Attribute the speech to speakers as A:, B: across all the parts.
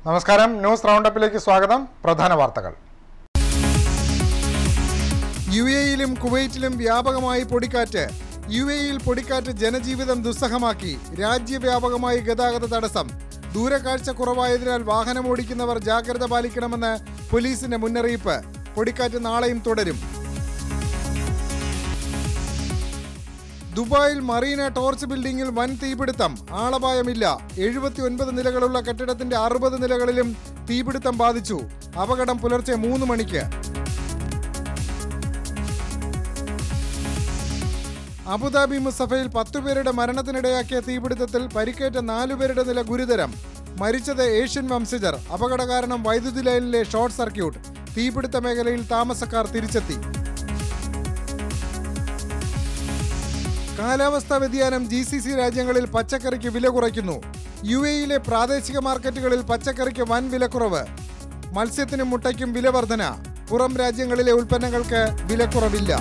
A: നമസ്കാരം ന്യൂസ് റൗണ്ടപ്പിലേക്ക് സ്വാഗതം പ്രധാന വാർത്തകൾ
B: യു എയിലും കുവൈറ്റിലും വ്യാപകമായി പൊടിക്കാറ്റ് യു എയിൽ പൊടിക്കാറ്റ് ജനജീവിതം ദുസ്സഹമാക്കി രാജ്യവ്യാപകമായി ഗതാഗത തടസ്സം ദൂരക്കാഴ്ച കുറവായതിനാൽ വാഹനമോടിക്കുന്നവർ ജാഗ്രത പാലിക്കണമെന്ന് പോലീസിന്റെ മുന്നറിയിപ്പ് പൊടിക്കാറ്റ് നാളെയും തുടരും ദുബായിൽ മറീന ടോർച്ച് ബിൽഡിംഗിൽ വൻ തീപിടുത്തം ആളപായമില്ല എഴുപത്തി ഒൻപത് നിലകളുള്ള കെട്ടിടത്തിന്റെ അറുപത് നിലകളിലും തീപിടുത്തം ബാധിച്ചു അപകടം പുലർച്ചെ മൂന്ന് മണിക്ക് അബുദാബി മുസഫയിൽ പത്തുപേരുടെ മരണത്തിനിടയാക്കിയ തീപിടുത്തത്തിൽ പരിക്കേറ്റ നാലുപേരുടെ നില ഗുരുതരം മരിച്ചത് ഏഷ്യൻ വംശജർ അപകട കാരണം വൈദ്യുതി ലൈനിലെ ഷോർട്ട് സർക്യൂട്ട് തീപിടുത്ത മേഖലയിൽ താമസക്കാർ തിരിച്ചെത്തി കാലാവസ്ഥാ വ്യതിയാനം ജി സി സി രാജ്യങ്ങളിൽ പച്ചക്കറിക്ക് വില കുറയ്ക്കുന്നു യു എയിലെ പ്രാദേശിക മാർക്കറ്റുകളിൽ പച്ചക്കറിക്ക് വൻ വിലക്കുറവ് മത്സ്യത്തിനും മുട്ടയ്ക്കും വില വർധന പുറം രാജ്യങ്ങളിലെ ഉൽപ്പന്നങ്ങൾക്ക് വിലക്കുറവില്ല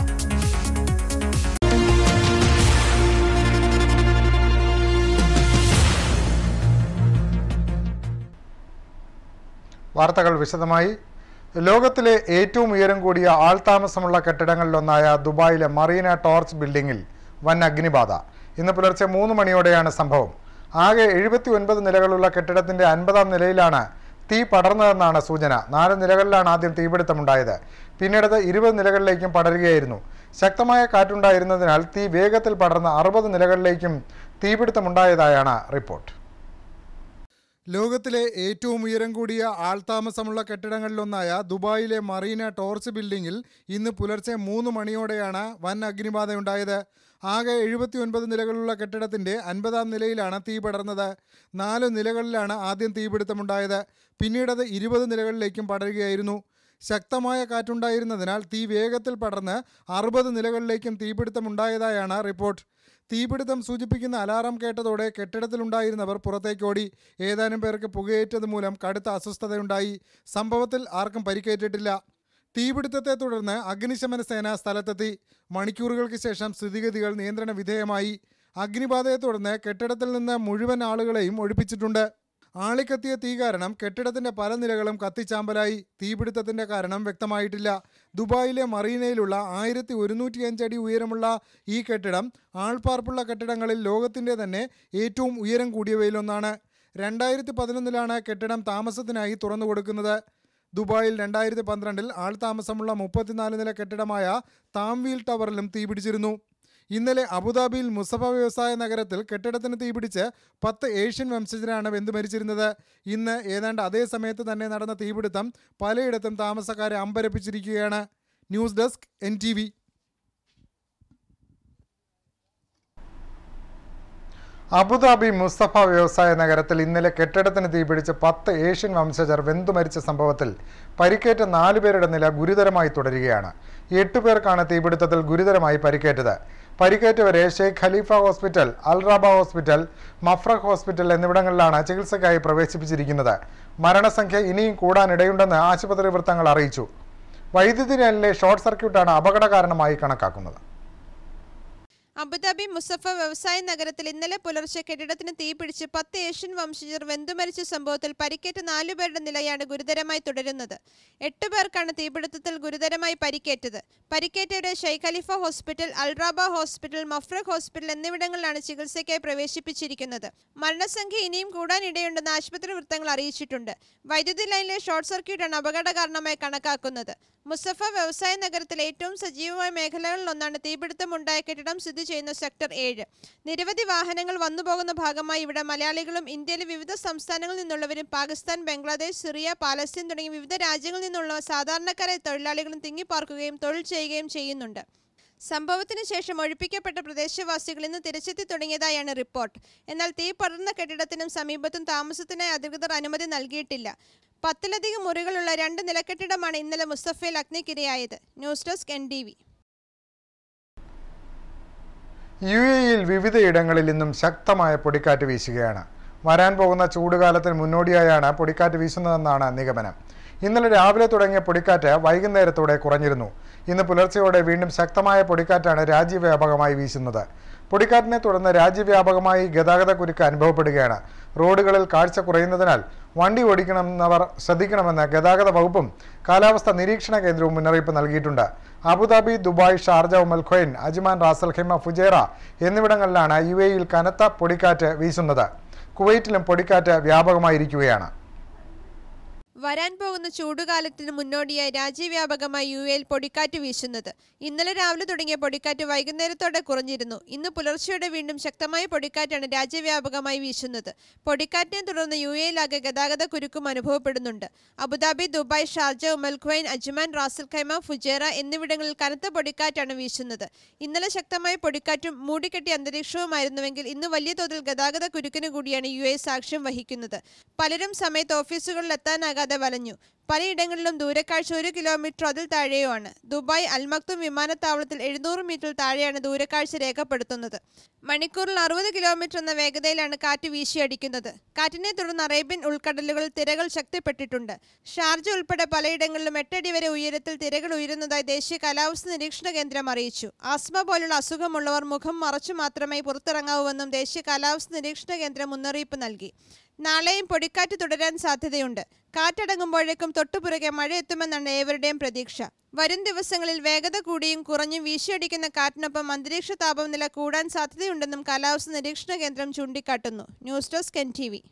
A: വാർത്തകൾ വിശദമായി ലോകത്തിലെ ഏറ്റവും ഉയരം കൂടിയ ആൾതാമസമുള്ള കെട്ടിടങ്ങളിലൊന്നായ ദുബായിലെ മറീന ടോർച്ച് ബിൽഡിംഗിൽ വൻ അഗ്നിബാധ ഇന്ന് പുലർച്ചെ മൂന്ന് മണിയോടെയാണ് സംഭവം ആകെ എഴുപത്തി ഒൻപത് നിലകളുള്ള കെട്ടിടത്തിന്റെ അൻപതാം നിലയിലാണ് തീ പടർന്നതെന്നാണ് സൂചന നാല് നിലകളിലാണ് ആദ്യം തീപിടുത്തമുണ്ടായത് പിന്നീടത് ഇരുപത് നിലകളിലേക്കും പടരുകയായിരുന്നു ശക്തമായ കാറ്റുണ്ടായിരുന്നതിനാൽ തീ വേഗത്തിൽ പടർന്ന് അറുപത് നിലകളിലേക്കും തീപിടുത്തമുണ്ടായതായാണ് റിപ്പോർട്ട്
B: ലോകത്തിലെ ഏറ്റവും ഉയരം കൂടിയ ആൾതാമസമുള്ള കെട്ടിടങ്ങളിലൊന്നായ ദുബായിലെ മറീന ടോർച്ച് ബിൽഡിംഗിൽ ഇന്ന് പുലർച്ചെ മൂന്ന് മണിയോടെയാണ് വൻ അഗ്നിബാധയുണ്ടായത് ആകെ എഴുപത്തി ഒൻപത് നിലകളുള്ള കെട്ടിടത്തിന്റെ അൻപതാം നിലയിലാണ് തീ പടർന്നത് നാല് നിലകളിലാണ് ആദ്യം തീപിടുത്തമുണ്ടായത് പിന്നീടത് ഇരുപത് നിലകളിലേക്കും പടരുകയായിരുന്നു ശക്തമായ കാറ്റുണ്ടായിരുന്നതിനാൽ തീ വേഗത്തിൽ പടർന്ന് അറുപത് നിലകളിലേക്കും തീപിടുത്തമുണ്ടായതായാണ് റിപ്പോർട്ട് തീപിടുത്തം സൂചിപ്പിക്കുന്ന അലാറം കേട്ടതോടെ കെട്ടിടത്തിലുണ്ടായിരുന്നവർ പുറത്തേക്കോടി ഏതാനും പേർക്ക് പുകയേറ്റത് മൂലം കടുത്ത അസ്വസ്ഥതയുണ്ടായി സംഭവത്തിൽ ആർക്കും പരിക്കേറ്റിട്ടില്ല തീപിടുത്തത്തെ തുടർന്ന് അഗ്നിശമന സേന സ്ഥലത്തെത്തി മണിക്കൂറുകൾക്ക് ശേഷം സ്ഥിതിഗതികൾ നിയന്ത്രണ വിധേയമായി അഗ്നിബാധയെ തുടർന്ന് കെട്ടിടത്തിൽ നിന്ന് മുഴുവൻ ആളുകളെയും ഒഴിപ്പിച്ചിട്ടുണ്ട് ആളിക്കത്തിയ തീ കാരണം കെട്ടിടത്തിന്റെ പല നിലകളും കത്തിച്ചാമ്പലായി തീപിടുത്തത്തിന്റെ കാരണം വ്യക്തമായിട്ടില്ല ദുബായിലെ മറീനയിലുള്ള ആയിരത്തി ഒരുന്നൂറ്റി അടി ഉയരമുള്ള ഈ കെട്ടിടം ആൾപ്പാർപ്പുള്ള കെട്ടിടങ്ങളിൽ ലോകത്തിന്റെ തന്നെ ഏറ്റവും ഉയരം കൂടിയവയിലൊന്നാണ് രണ്ടായിരത്തി പതിനൊന്നിലാണ് കെട്ടിടം താമസത്തിനായി തുറന്നു കൊടുക്കുന്നത് ദുബായിൽ രണ്ടായിരത്തി പന്ത്രണ്ടിൽ ആൾതാമസമുള്ള മുപ്പത്തിനാല് നില കെട്ടിടമായ താംവീൽ ടവറിലും തീപിടിച്ചിരുന്നു ഇന്നലെ അബുദാബിയിൽ മുസഫ വ്യവസായ നഗരത്തിൽ കെട്ടിടത്തിന് തീപിടിച്ച് പത്ത് ഏഷ്യൻ വംശജരാണ് വെന്തു മരിച്ചിരുന്നത് ഇന്ന് ഏതാണ്ട് അതേ സമയത്ത് തന്നെ നടന്ന തീപിടുത്തം പലയിടത്തും താമസക്കാരെ അമ്പരപ്പിച്ചിരിക്കുകയാണ് news desk N T V
A: Abu Dhabi Mussafah വ്യവസായ നഗരത്തിൽ ഇന്നലെ കെട്ടിടത്തിന് തീപിടിച്ച് പത്ത് ഏഷ്യൻ വംശജർ വെന്തു മരിച്ച സംഭവത്തിൽ പരിക്കേറ്റ നാലുപേരുടെ നില ഗുരുതരമായി തുടരുകയാണ് എട്ടുപേർക്കാണ് തീപിടുത്തത്തിൽ ഗുരുതരമായി പരിക്കേറ്റത് പരിക്കേറ്റവരെ Sheikh Khalifa hospital Al Rahba hospital Mafraq hospital എന്നിവിടങ്ങളിലാണ് ചികിത്സയ്ക്കായി പ്രവേശിപ്പിച്ചിരിക്കുന്നത് മരണസംഖ്യ ഇനിയും കൂടാനിടയുണ്ടെന്ന് ആശുപത്രി വൃത്തങ്ങൾ അറിയിച്ചു വൈദ്യുതി ലൈനിലെ ഷോർട്ട് സർക്യൂട്ടാണ് അപകട കാരണമായി കണക്കാക്കുന്നത്
C: അബുദാബി മുസഫ വ്യവസായ നഗരത്തിൽ ഇന്നലെ പുലർച്ചെ കെട്ടിടത്തിന് തീപിടിച്ച് പത്ത് ഏഷ്യൻ വംശജർ വെന്തുമരിച്ച സംഭവത്തിൽ പരിക്കേറ്റ നാലുപേരുടെ നിലയാണ് ഗുരുതരമായി തുടരുന്നത് എട്ട് പേർക്കാണ് തീപിടുത്തത്തിൽ ഗുരുതരമായി പരിക്കേറ്റത് പരിക്കേറ്റവരെ Sheikh Khalifa hospital Al Rahba hospital Mafraq hospital എന്നിവിടങ്ങളിലാണ് ചികിത്സയ്ക്കായി പ്രവേശിപ്പിച്ചിരിക്കുന്നത് മരണസംഖ്യ ഇനിയും കൂടാനിടയുണ്ടെന്ന് ആശുപത്രി വൃത്തങ്ങൾ അറിയിച്ചിട്ടുണ്ട് വൈദ്യുതി ലൈനിലെ ഷോർട്ട് സർക്യൂട്ടാണ് അപകട കാരണമായി കണക്കാക്കുന്നത് മുസഫ വ്യവസായ നഗരത്തിലെ ഏറ്റവും സജീവമായ മേഖലകളിലൊന്നാണ് തീപിടുത്തമുണ്ടായ കെട്ടിടം സ്ഥിതി ചെയ്യുന്ന സെക്ടർ ഏഴ് നിരവധി വാഹനങ്ങൾ വന്നുപോകുന്ന ഭാഗമായി ഇവിടെ മലയാളികളും ഇന്ത്യയിലെ വിവിധ സംസ്ഥാനങ്ങളിൽ നിന്നുള്ളവരും പാകിസ്ഥാൻ ബംഗ്ലാദേശ് സിറിയ പാലസ്തീൻ തുടങ്ങിയ വിവിധ രാജ്യങ്ങളിൽ നിന്നുള്ള സാധാരണക്കാരായ തൊഴിലാളികളും തിങ്ങിപ്പാർക്കുകയും തൊഴിൽ ചെയ്യുകയും ചെയ്യുന്നുണ്ട് സംഭവത്തിന് ശേഷം ഒഴിപ്പിക്കപ്പെട്ട പ്രദേശവാസികൾ ഇന്ന് തിരിച്ചെത്തി തുടങ്ങിയതായാണ് റിപ്പോർട്ട് എന്നാൽ തീ പടർന്ന കെട്ടിടത്തിനും സമീപത്തും താമസത്തിനായി അധികൃതർ അനുമതി നൽകിയിട്ടില്ല പത്തിലധികം മുറികളുള്ള രണ്ട് നിലക്കെട്ടിടമാണ് ഇന്നലെ മുസ്തഫയിൽ അഗ്നിക്കിരയായത് news desk N T V
A: U എയിൽ വിവിധയിടങ്ങളിൽ ഇന്നും ശക്തമായ പൊടിക്കാറ്റ് വീശുകയാണ് വരാൻ പോകുന്ന ചൂടുകാലത്തിന് മുന്നോടിയായാണ് പൊടിക്കാറ്റ് വീശുന്നതെന്നാണ് നിഗമനം ഇന്നലെ രാവിലെ തുടങ്ങിയ പൊടിക്കാറ്റ് വൈകുന്നേരത്തോടെ കുറഞ്ഞിരുന്നു ഇന്ന് പുലർച്ചെയോടെ വീണ്ടും ശക്തമായ പൊടിക്കാറ്റാണ് രാജ്യവ്യാപകമായി വീശുന്നത് പൊടിക്കാറ്റിനെ തുടർന്ന് രാജ്യവ്യാപകമായി ഗതാഗത കുരുക്ക് അനുഭവപ്പെടുകയാണ് റോഡുകളിൽ കാഴ്ച കുറയുന്നതിനാൽ വണ്ടി ഓടിക്കണമെന്നവർ ശ്രദ്ധിക്കണമെന്ന് ഗതാഗത വകുപ്പും കാലാവസ്ഥാ നിരീക്ഷണ കേന്ദ്രവും മുന്നറിയിപ്പ് നൽകിയിട്ടുണ്ട് Abu Dhabi Dubai Sharjah Umm Al Quwain Ajman Ras Al Khaimah Fujairah എന്നിവിടങ്ങളിലാണ് യു എയിൽ കനത്ത പൊടിക്കാറ്റ് വീശുന്നത് കുവൈറ്റിലും പൊടിക്കാറ്റ് വ്യാപകമായിരിക്കുകയാണ്
C: വരാൻ പോകുന്ന ചൂടുകാലത്തിന് മുന്നോടിയായി രാജ്യവ്യാപകമായി യു എയിൽ പൊടിക്കാറ്റ് വീശുന്നത് ഇന്നലെ രാവിലെ തുടങ്ങിയ പൊടിക്കാറ്റ് വൈകുന്നേരത്തോടെ കുറഞ്ഞിരുന്നു ഇന്ന് പുലർച്ചെയോടെ വീണ്ടും ശക്തമായ പൊടിക്കാറ്റാണ് രാജ്യവ്യാപകമായി വീശുന്നത് പൊടിക്കാറ്റിനെ തുടർന്ന് യു എയിലാകെ ഗതാഗത കുരുക്കും അനുഭവപ്പെടുന്നുണ്ട് Abu Dhabi Dubai Sharjah Umm Al Quwain Ajman Ras Al Khaimah Fujairah എന്നിവിടങ്ങളിൽ കനത്ത പൊടിക്കാറ്റാണ് വീശുന്നത് ഇന്നലെ ശക്തമായ പൊടിക്കാറ്റും മൂടിക്കെട്ടിയ അന്തരീക്ഷവുമായിരുന്നുവെങ്കിൽ ഇന്ന് വലിയ തോതിൽ ഗതാഗത കുരുക്കിന് കൂടിയാണ് യു എ സാക്ഷ്യം വഹിക്കുന്നത് പലരും സമയത്ത് ഓഫീസുകളിൽ എത്താനാകാതെ വലഞ്ഞു പലയിടങ്ങളിലും ദൂരക്കാഴ്ച ഒരു കിലോമീറ്റർ അതിൽ താഴെയോ ആണ് ദുബായ് അൽമക്തും വിമാനത്താവളത്തിൽ എഴുന്നൂറ് മീറ്റർ താഴെയാണ് ദൂരക്കാഴ്ച രേഖപ്പെടുത്തുന്നത് മണിക്കൂറിൽ അറുപത് കിലോമീറ്റർ എന്ന വേഗതയിലാണ് കാറ്റ് വീശിയടിക്കുന്നത് കാറ്റിനെ തുടർന്ന് അറേബ്യൻ ഉൾക്കടലുകളിൽ തിരകൾ ശക്തിപ്പെട്ടിട്ടുണ്ട് ഷാർജ ഉൾപ്പെടെ പലയിടങ്ങളിലും എട്ടടി വരെ ഉയരത്തിൽ തിരകൾ ഉയരുന്നതായി ദേശീയ കാലാവസ്ഥ നിരീക്ഷണ കേന്ദ്രം അറിയിച്ചു ആസ്മ പോലുള്ള അസുഖമുള്ളവർ മുഖം മറച്ചു മാത്രമേ പുറത്തിറങ്ങാവൂവെന്നും ദേശീയ കാലാവസ്ഥ നിരീക്ഷണ കേന്ദ്രം മുന്നറിയിപ്പ് നൽകി നാളെയും പൊടിക്കാറ്റ് തുടരാൻ സാധ്യതയുണ്ട് കാറ്റടങ്ങുമ്പോഴേക്കും തൊട്ടുപുറകെ മഴ എത്തുമെന്നാണ് ഏവരുടെയും പ്രതീക്ഷ വരും ദിവസങ്ങളിൽ വേഗത കൂടിയും കുറഞ്ഞും വീശിയടിക്കുന്ന കാറ്റിനൊപ്പം അന്തരീക്ഷ താപനില കൂടാൻ സാധ്യതയുണ്ടെന്നും കാലാവസ്ഥ നിരീക്ഷണ കേന്ദ്രം ചൂണ്ടിക്കാട്ടുന്നു news desk N T V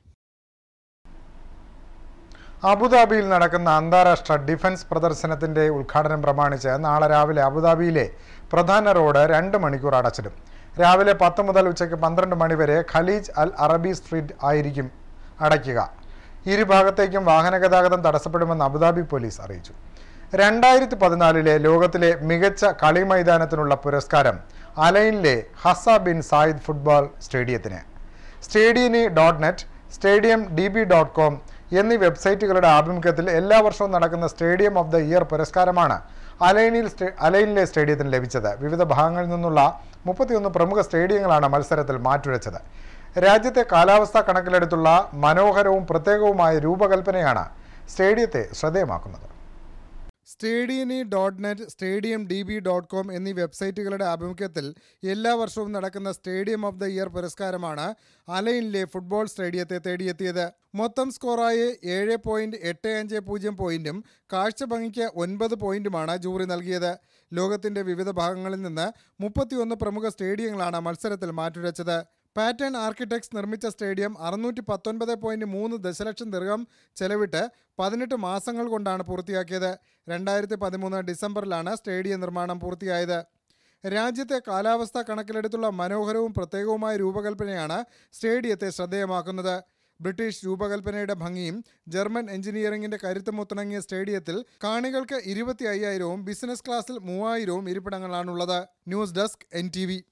A: അബുദാബിയിൽ നടക്കുന്ന അന്താരാഷ്ട്ര ഡിഫൻസ് പ്രദർശനത്തിന്റെ ഉദ്ഘാടനം പ്രമാണിച്ച് നാളെ രാവിലെ അബുദാബിയിലെ പ്രധാന റോഡ് രണ്ട് മണിക്കൂർ അടച്ചിടും രാവിലെ പത്ത് മുതൽ ഉച്ചയ്ക്ക് പന്ത്രണ്ട് മണി വരെ ഖലീജ് അൽ അറബി സ്ട്രീറ്റ് ആയിരിക്കും അടയ്ക്കുക ഇരുഭാഗത്തേക്കും വാഹന ഗതാഗതം തടസ്സപ്പെടുമെന്ന് അബുദാബി പോലീസ് അറിയിച്ചു രണ്ടായിരത്തി പതിനാലിലെ ലോകത്തിലെ മികച്ച കളി മൈതാനത്തിനുള്ള പുരസ്കാരം അലൈനിലെ ഹസ ബിൻ സായിദ് ഫുട്ബോൾ സ്റ്റേഡിയത്തിന് stadiony dot net stadium D B dot com എന്നീ വെബ്സൈറ്റുകളുടെ ആഭിമുഖ്യത്തിൽ എല്ലാ വർഷവും നടക്കുന്ന സ്റ്റേഡിയം ഓഫ് ദ ഇയർ പുരസ്കാരമാണ് അലൈനിൽ സ്റ്റേ- അലൈനിലെ സ്റ്റേഡിയത്തിന് ലഭിച്ചത് വിവിധ ഭാഗങ്ങളിൽ നിന്നുള്ള മുപ്പത്തിയൊന്ന് പ്രമുഖ സ്റ്റേഡിയങ്ങളാണ് മത്സരത്തിൽ മാറ്റുരച്ചത് രാജ്യത്തെ കാലാവസ്ഥ കണക്കിലെടുത്തുള്ള മനോഹരവും പ്രത്യേകവുമായ രൂപകൽപ്പനയാണ് സ്റ്റേഡിയത്തെ ശ്രദ്ധേയമാക്കുന്നത്
B: stadiony dot net stadium D B dot com എന്നീ വെബ്സൈറ്റുകളുടെ ആഭിമുഖ്യത്തിൽ എല്ലാ വർഷവും നടക്കുന്ന സ്റ്റേഡിയം ഓഫ് ദ ഇയർ പുരസ്കാരമാണ് അലൈനിലെ ഫുട്ബോൾ സ്റ്റേഡിയത്തെ തേടിയെത്തിയത് മൊത്തം സ്കോറായി ഏഴ് പോയിന്റ് എട്ട് അഞ്ച് പൂജ്യം പോയിന്റും കാഴ്ച ഭംഗിക്ക് ഒൻപത് പോയിന്റുമാണ് ജൂറി നൽകിയത് ലോകത്തിന്റെ വിവിധ ഭാഗങ്ങളിൽ നിന്ന് മുപ്പത്തിയൊന്ന് പ്രമുഖ സ്റ്റേഡിയങ്ങളാണ് മത്സരത്തിൽ മാറ്റുരച്ചത് പാറ്റേൺ ആർക്കിടെക്ട്സ് നിർമ്മിച്ച സ്റ്റേഡിയം അറുന്നൂറ്റി പത്തൊൻപത് പോയിന്റ് മൂന്ന് ദശലക്ഷം ദീർഘം ചെലവിട്ട് പതിനെട്ട് മാസങ്ങൾ കൊണ്ടാണ് പൂർത്തിയാക്കിയത് രണ്ടായിരത്തി പതിമൂന്ന് ഡിസംബറിലാണ് സ്റ്റേഡിയം നിർമ്മാണം പൂർത്തിയായത് രാജ്യത്തെ കാലാവസ്ഥ കണക്കിലെടുത്തുള്ള മനോഹരവും പ്രത്യേകവുമായ രൂപകൽപ്പനയാണ് സ്റ്റേഡിയത്തെ ശ്രദ്ധേയമാക്കുന്നത് ബ്രിട്ടീഷ് രൂപകൽപ്പനയുടെ ഭംഗിയും ജർമ്മൻ എഞ്ചിനീയറിംഗിന്റെ കരുത്തുമൊത്തിണങ്ങിയ സ്റ്റേഡിയത്തിൽ കാണികൾക്ക് ഇരുപത്തി അയ്യായിരവും ബിസിനസ് ക്ലാസ്സിൽ മൂവായിരവും ഇരിപ്പിടങ്ങളാണുള്ളത് news desk N T V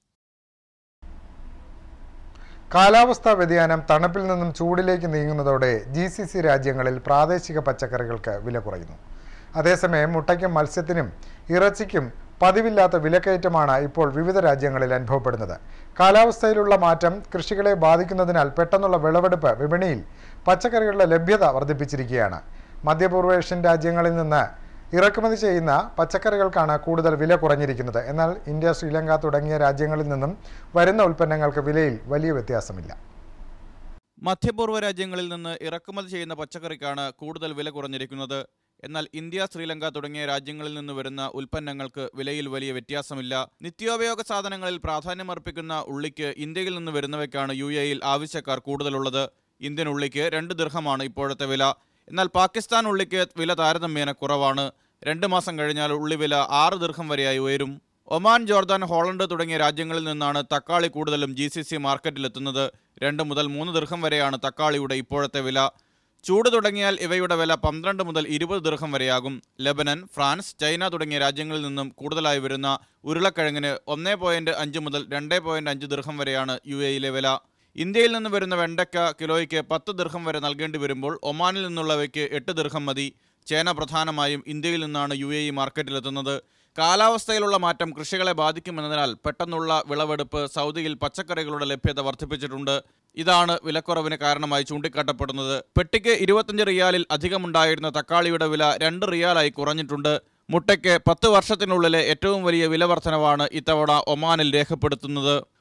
A: കാലാവസ്ഥാ വ്യതിയാനം തണുപ്പിൽ നിന്നും ചൂടിലേക്ക് നീങ്ങുന്നതോടെ ജി സി സി രാജ്യങ്ങളിൽ പ്രാദേശിക പച്ചക്കറികൾക്ക് വില കുറയുന്നു അതേസമയം മുട്ടയ്ക്കും മത്സ്യത്തിനും ഇറച്ചിക്കും പതിവില്ലാത്ത വിലക്കയറ്റമാണ് ഇപ്പോൾ വിവിധ രാജ്യങ്ങളിൽ അനുഭവപ്പെടുന്നത് കാലാവസ്ഥയിലുള്ള മാറ്റം കൃഷികളെ ബാധിക്കുന്നതിനാൽ പെട്ടെന്നുള്ള വിളവെടുപ്പ് വിപണിയിൽ പച്ചക്കറികളുടെ ലഭ്യത വർദ്ധിപ്പിച്ചിരിക്കുകയാണ് മധ്യപൂർവേഷ്യൻ രാജ്യങ്ങളിൽ നിന്ന് ഇറക്കുമതി ചെയ്യുന്ന പച്ചക്കറികൾക്കാണ് കൂടുതൽ വില കുറഞ്ഞിരിക്കുന്നത് എന്നാൽ ഇന്ത്യ ശ്രീലങ്ക തുടങ്ങിയ രാജ്യങ്ങളിൽ നിന്നും വരുന്ന ഉൽപ്പന്നങ്ങൾക്ക് വിലയിൽ വലിയ വ്യത്യാസമില്ല
D: മധ്യപൂർവ്വ രാജ്യങ്ങളിൽ നിന്ന് ഇറക്കുമതി ചെയ്യുന്ന പച്ചക്കറിക്കാണ് കൂടുതൽ വില കുറഞ്ഞിരിക്കുന്നത് എന്നാൽ ഇന്ത്യ ശ്രീലങ്ക തുടങ്ങിയ രാജ്യങ്ങളിൽ നിന്ന് വരുന്ന ഉൽപ്പന്നങ്ങൾക്ക് വിലയിൽ വലിയ വ്യത്യാസമില്ല നിത്യോപയോഗ സാധനങ്ങളിൽ പ്രാധാന്യമർപ്പിക്കുന്ന ഉള്ളിക്ക് ഇന്ത്യയിൽ നിന്ന് വരുന്നവയ്ക്കാണ് യു എയിൽ ആവശ്യക്കാർ കൂടുതലുള്ളത് ഇന്ത്യൻ ഉള്ളിക്ക് രണ്ട് ദീർഘമാണ് ഇപ്പോഴത്തെ വില എന്നാൽ പാകിസ്ഥാൻ ഉള്ളിക്ക് വില താരതമ്യേന കുറവാണ് രണ്ട് മാസം കഴിഞ്ഞാൽ ഉള്ളി വില ആറ് ദീർഘം വരെയായി ഉയരും ഒമാൻ ജോർദാൻ ഹോളണ്ട് തുടങ്ങിയ രാജ്യങ്ങളിൽ നിന്നാണ് തക്കാളി കൂടുതലും ജി സി സി മാർക്കറ്റിലെത്തുന്നത് രണ്ട് മുതൽ മൂന്ന് ദീർഘം വരെയാണ് തക്കാളിയുടെ ഇപ്പോഴത്തെ വില ചൂട് തുടങ്ങിയാൽ ഇവയുടെ വില പന്ത്രണ്ട് മുതൽ ഇരുപത് ദീർഘം വരെയാകും ലെബനൻ ഫ്രാൻസ് ചൈന തുടങ്ങിയ രാജ്യങ്ങളിൽ നിന്നും കൂടുതലായി വരുന്ന ഉരുളക്കിഴങ്ങിന് ഒന്നേ പോയിന്റ് അഞ്ച് മുതൽ രണ്ട് പോയിന്റ് അഞ്ച് ദീർഘം വരെയാണ് യു എയിലെ വില ഇന്ത്യയിൽ നിന്ന് വരുന്ന വെണ്ടയ്ക്ക കിലോയ്ക്ക് പത്ത് ദീർഘം വരെ നൽകേണ്ടി വരുമ്പോൾ ഒമാനിൽ നിന്നുള്ളവയ്ക്ക് എട്ട് ദീർഘം മതി ചേന പ്രധാനമായും ഇന്ത്യയിൽ നിന്നാണ് യു എ ഇ മാർക്കറ്റിലെത്തുന്നത് കാലാവസ്ഥയിലുള്ള മാറ്റം കൃഷികളെ ബാധിക്കുമെന്നതിനാൽ പെട്ടെന്നുള്ള വിളവെടുപ്പ് സൗദിയിൽ പച്ചക്കറികളുടെ ലഭ്യത വർദ്ധിപ്പിച്ചിട്ടുണ്ട് ഇതാണ് വിലക്കുറവിന് കാരണമായി ചൂണ്ടിക്കാട്ടപ്പെടുന്നത് പെട്ടിക്ക് ഇരുപത്തഞ്ച് റിയാലിൽ അധികമുണ്ടായിരുന്ന തക്കാളിയുടെ വില രണ്ട് റിയാലായി കുറഞ്ഞിട്ടുണ്ട് മുട്ടയ്ക്ക് പത്ത് വർഷത്തിനുള്ളിലെ ഏറ്റവും വലിയ വില വർധനവാണ് ഇത്തവണ ഒമാനിൽ രേഖപ്പെടുത്തുന്നത്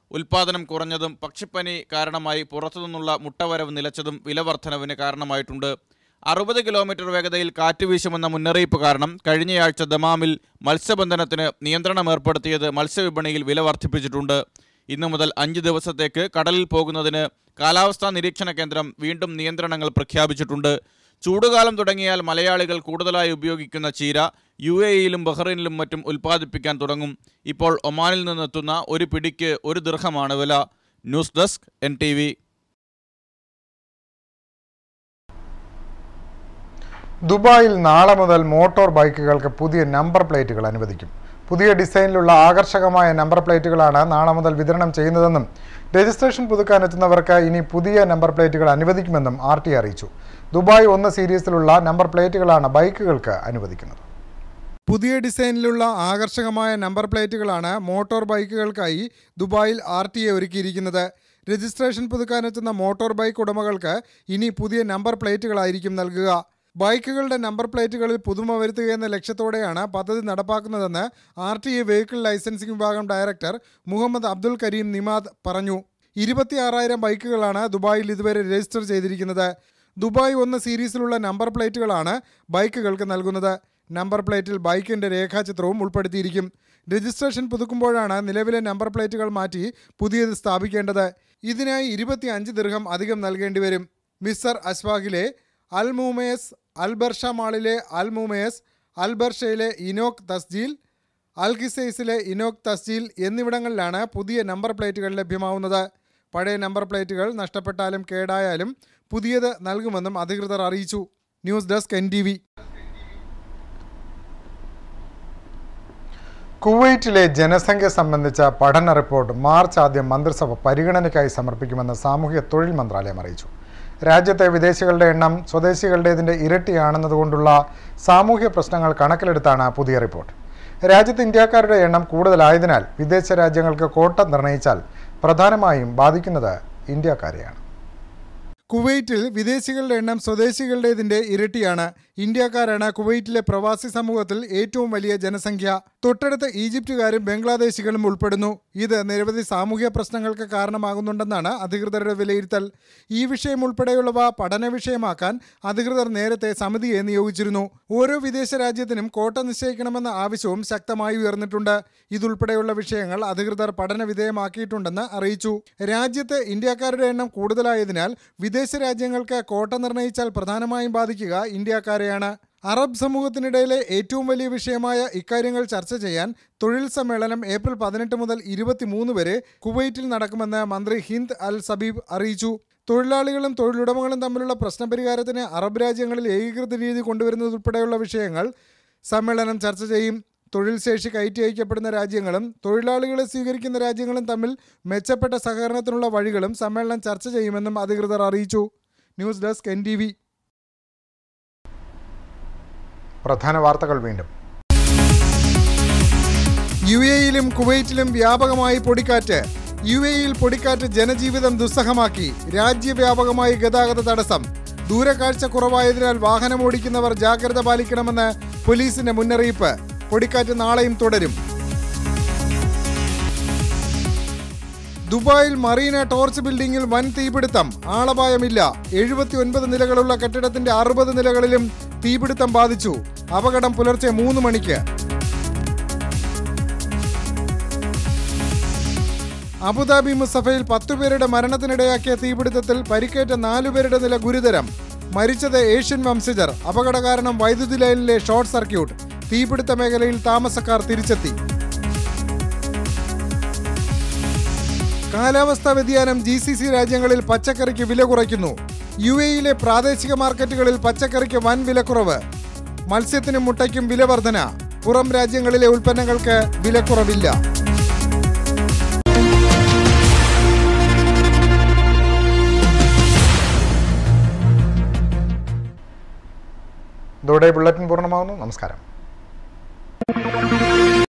D: ഉൽപാദനം കുറഞ്ഞതും പക്ഷിപ്പനി കാരണമായി പുറത്തുനിന്നുള്ള മുട്ടവരവ് നിലച്ചതും വില വർധനവിന് കാരണമായിട്ടുണ്ട് അറുപത് കിലോമീറ്റർ വേഗതയിൽ കാറ്റ് വീശുമെന്ന മുന്നറിയിപ്പ് കാരണം കഴിഞ്ഞയാഴ്ച ദമാമിൽ മത്സ്യബന്ധനത്തിന് നിയന്ത്രണം ഏർപ്പെടുത്തിയത് മത്സ്യവിപണിയിൽ വില വർദ്ധിപ്പിച്ചിട്ടുണ്ട് ഇന്നു മുതൽ അഞ്ച് ദിവസത്തേക്ക് കടലിൽ പോകുന്നതിന് കാലാവസ്ഥാ നിരീക്ഷണ കേന്ദ്രം വീണ്ടും നിയന്ത്രണങ്ങൾ പ്രഖ്യാപിച്ചിട്ടുണ്ട് ചൂടുകാലം തുടങ്ങിയാൽ മലയാളികൾ കൂടുതലായി ഉപയോഗിക്കുന്ന ചീര യു എ ഇയിലും ബഹ്റൈനിലും മറ്റും ഉൽപ്പാദിപ്പിക്കാൻ തുടങ്ങും ഇപ്പോൾ ഒമാനിൽ നിന്നെത്തുന്ന ഒരു പിടിക്ക് ഒരു ദീർഘമാണ് വില news desk N T V
A: ദുബായിൽ നാളെ മുതൽ മോട്ടോർ ബൈക്കുകൾക്ക് പുതിയ നമ്പർ പ്ലേറ്റുകൾ അനുവദിക്കും പുതിയ ഡിസൈനിലുള്ള ആകർഷകമായ നമ്പർ പ്ലേറ്റുകളാണ് നാളെ മുതൽ വിതരണം ചെയ്യുന്നതെന്നും രജിസ്ട്രേഷൻ പുതുക്കാനെത്തുന്നവർക്ക് ഇനി പുതിയ നമ്പർ പ്ലേറ്റുകൾ അനുവദിക്കുമെന്നും ആർ ടി അറിയിച്ചു ദുബായ് ഒന്ന് സീരീസിലുള്ള നമ്പർ പ്ലേറ്റുകളാണ് ബൈക്കുകൾക്ക് അനുവദിക്കുന്നത്
B: പുതിയ ഡിസൈനിലുള്ള ആകർഷകമായ നമ്പർ പ്ലേറ്റുകളാണ് മോട്ടോർ ബൈക്കുകൾക്കായി ദുബായിൽ ആർ ടി എ ഒരുക്കിയിരിക്കുന്നത് രജിസ്ട്രേഷൻ പുതുക്കാനെത്തുന്ന മോട്ടോർ ബൈക്ക് ഉടമകൾക്ക് ഇനി പുതിയ നമ്പർ പ്ലേറ്റുകളായിരിക്കും നൽകുക ബൈക്കുകളുടെ നമ്പർ പ്ലേറ്റുകളിൽ പുതുമ വരുത്തുക എന്ന ലക്ഷ്യത്തോടെയാണ് പദ്ധതി നടപ്പാക്കുന്നതെന്ന് R T A vehicle licensing വിഭാഗം ഡയറക്ടർ മുഹമ്മദ് അബ്ദുൽ കരീം നിമാദ് പറഞ്ഞു ഇരുപത്തിയാറായിരം ബൈക്കുകളാണ് ദുബായിൽ ഇതുവരെ രജിസ്റ്റർ ചെയ്തിരിക്കുന്നത് ദുബായ് ഒന്ന് സീരീസിലുള്ള നമ്പർ പ്ലേറ്റുകളാണ് ബൈക്കുകൾക്ക് നൽകുന്നത് നമ്പർ പ്ലേറ്റിൽ ബൈക്കിന്റെ രേഖാചിത്രവും ഉൾപ്പെടുത്തിയിരിക്കും രജിസ്ട്രേഷൻ പുതുക്കുമ്പോഴാണ് നിലവിലെ നമ്പർ പ്ലേറ്റുകൾ മാറ്റി പുതിയത് സ്ഥാപിക്കേണ്ടത് ഇതിനായി ഇരുപത്തി അഞ്ച് ദീർഘം അധികം നൽകേണ്ടി വരും മിസ്റ്റർ അസ്വാഹിലെ അൽ മൂമേസ് അൽബർഷ മാളിലെ അൽ മൂമേസ് അൽബർഷയിലെ ഇനോക് തസ്ജീൽ അൽ ഖിസൈസിലെ ഇനോക് തസ്ജീൽ എന്നിവിടങ്ങളിലാണ് പുതിയ നമ്പർ പ്ലേറ്റുകൾ ലഭ്യമാവുന്നത് പഴയ നമ്പർ പ്ലേറ്റുകൾ നഷ്ടപ്പെട്ടാലും കേടായാലും പുതിയത് നൽകുമെന്നും അധികൃതർ അറിയിച്ചു ന്യൂസ് ഡെസ്ക് എൻ
A: കുവൈറ്റിലെ ജനസംഖ്യ സംബന്ധിച്ച പഠന റിപ്പോർട്ട് മാർച്ച് ആദ്യം മന്ത്രിസഭ പരിഗണനയ്ക്കായി സമർപ്പിക്കുമെന്ന് സാമൂഹ്യ തൊഴിൽ മന്ത്രാലയം അറിയിച്ചു രാജ്യത്തെ വിദേശികളുടെ എണ്ണം സ്വദേശികളുടേതിൻ്റെ ഇരട്ടിയാണെന്നതുകൊണ്ടുള്ള സാമൂഹ്യ പ്രശ്നങ്ങൾ കണക്കിലെടുത്താണ് പുതിയ റിപ്പോർട്ട് രാജ്യത്ത് ഇന്ത്യക്കാരുടെ എണ്ണം കൂടുതലായതിനാൽ വിദേശ രാജ്യങ്ങൾക്ക് കോട്ട നിർണയിച്ചാൽ പ്രധാനമായും ബാധിക്കുന്നത് ഇന്ത്യക്കാരെയാണ്
B: കുവൈറ്റിൽ വിദേശികളുടെ എണ്ണം സ്വദേശികളുടേതിന്റെ ഇരട്ടിയാണ് ഇന്ത്യക്കാരാണ് കുവൈറ്റിലെ പ്രവാസി സമൂഹത്തിൽ ഏറ്റവും വലിയ ജനസംഖ്യ തൊട്ടടുത്ത ഈജിപ്തുകാരും ബംഗ്ലാദേശികളും ഉൾപ്പെടുന്നു ഇത് നിരവധി സാമൂഹ്യ പ്രശ്നങ്ങൾക്ക് കാരണമാകുന്നുണ്ടെന്നാണ് അധികൃതരുടെ വിലയിരുത്തൽ ഈ വിഷയം ഉൾപ്പെടെയുള്ളവ പഠന വിഷയമാക്കാൻ അധികൃതർ നേരത്തെ സമിതിയെ നിയോഗിച്ചിരുന്നു ഓരോ വിദേശ രാജ്യത്തിനും കോട്ട നിശ്ചയിക്കണമെന്ന ആവശ്യവും ശക്തമായി ഉയർന്നിട്ടുണ്ട് ഇതുൾപ്പെടെയുള്ള വിഷയങ്ങൾ അധികൃതർ പഠന വിധേയമാക്കിയിട്ടുണ്ടെന്ന് അറിയിച്ചു രാജ്യത്ത് ഇന്ത്യക്കാരുടെ എണ്ണം കൂടുതലായതിനാൽ വിദേശ രാജ്യങ്ങൾക്ക് കോട്ട നിർണയിച്ചാൽ പ്രധാനമായും ബാധിക്കുക ഇന്ത്യക്കാരെയാണ് അറബ് സമൂഹത്തിനിടയിലെ ഏറ്റവും വലിയ വിഷയമായ ഇക്കാര്യങ്ങൾ ചർച്ച ചെയ്യാൻ തൊഴിൽ സമ്മേളനം ഏപ്രിൽ പതിനെട്ട് മുതൽ ഇരുപത്തിമൂന്ന് വരെ കുവൈറ്റിൽ നടക്കുമെന്ന് മന്ത്രി ഹിന്ദ് അൽ സബീബ് അറിയിച്ചു തൊഴിലാളികളും തൊഴിലുടമകളും തമ്മിലുള്ള പ്രശ്നപരിഹാരത്തിന് അറബ് രാജ്യങ്ങളിൽ ഏകീകൃത രീതി കൊണ്ടുവരുന്നതുൾപ്പെടെയുള്ള വിഷയങ്ങൾ സമ്മേളനം ചർച്ച ചെയ്യും തൊഴിൽ ശേഷി കയറ്റി അയക്കപ്പെടുന്ന രാജ്യങ്ങളും തൊഴിലാളികളെ സ്വീകരിക്കുന്ന രാജ്യങ്ങളും തമ്മിൽ മെച്ചപ്പെട്ട സഹകരണത്തിനുള്ള വഴികളും സമ്മേളനം ചർച്ച ചെയ്യുമെന്നും അധികൃതർ അറിയിച്ചു ന്യൂസ് ഡെസ്ക് എൻ
A: പ്രധാന വാർത്തകൾ വീണ്ടും
B: യു എയിലും കുവൈറ്റിലും വ്യാപകമായി പൊടിക്കാറ്റ് യു എയിൽ പൊടിക്കാറ്റ് ജനജീവിതം ദുസ്സഹമാക്കി രാജ്യവ്യാപകമായി ഗതാഗത തടസ്സം ദൂരക്കാഴ്ച കുറവായതിനാൽ വാഹനമോടിക്കുന്നവർ ജാഗ്രത പാലിക്കണമെന്ന് പോലീസിന്റെ മുന്നറിയിപ്പ് പൊടിക്കാറ്റ് നാളെയും തുടരും ദുബായിൽ മറീന ടോർച്ച് ബിൽഡിംഗിൽ വൻ തീപിടുത്തം ആളപായമില്ല എഴുപത്തി ഒൻപത് നിലകളുള്ള കെട്ടിടത്തിന്റെ അറുപത് നിലകളിലും തീപിടുത്തം ബാധിച്ചു അപകടം പുലർച്ചെ മൂന്ന് മണിക്ക് അബുദാബി മുസഫയിൽ പത്തുപേരുടെ മരണത്തിനിടയാക്കിയ തീപിടുത്തത്തിൽ പരിക്കേറ്റ നാലുപേരുടെ നില ഗുരുതരം മരിച്ചത് ഏഷ്യൻ വംശജർ അപകട കാരണം വൈദ്യുതി ലൈനിലെ ഷോർട്ട് സർക്യൂട്ട് തീപിടുത്ത മേഖലയിൽ താമസക്കാർ തിരിച്ചെത്തി കാലാവസ്ഥാ വ്യതിയാനം ജി സി സി രാജ്യങ്ങളിൽ പച്ചക്കറിക്ക് വില കുറയ്ക്കുന്നു യു എയിലെ പ്രാദേശിക മാർക്കറ്റുകളിൽ പച്ചക്കറിക്ക് വൻ വിലക്കുറവ് മത്സ്യത്തിനും മുട്ടയ്ക്കും വില വർധന പുറം രാജ്യങ്ങളിലെ ഉൽപ്പന്നങ്ങൾക്ക് വിലക്കുറവില്ല
A: ഇതോടെ ബുള്ളറ്റിൻ പൂർണ്ണമാകുന്നു നമസ്കാരം